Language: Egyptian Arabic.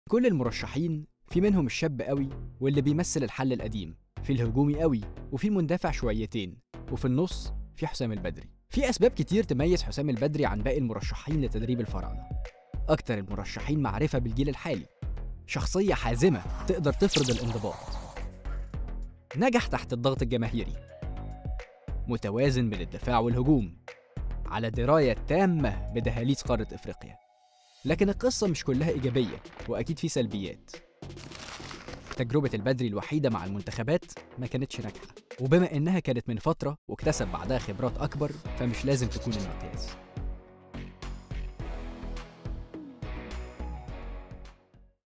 كل المرشحين في منهم الشاب قوي واللي بيمثل الحل القديم في الهجومي قوي وفي المندفع شويتين وفي النص في حسام البدري في أسباب كتير تميز حسام البدري عن باقي المرشحين لتدريب الفراعنة أكتر المرشحين معرفة بالجيل الحالي شخصية حازمة تقدر تفرض الانضباط نجح تحت الضغط الجماهيري متوازن بين الدفاع والهجوم على دراية تامة بدهاليز قارة إفريقيا لكن القصة مش كلها إيجابية وأكيد في سلبيات تجربة البدري الوحيدة مع المنتخبات ما كانتش ناجحة وبما إنها كانت من فترة واكتسب بعدها خبرات أكبر فمش لازم تكون المقياس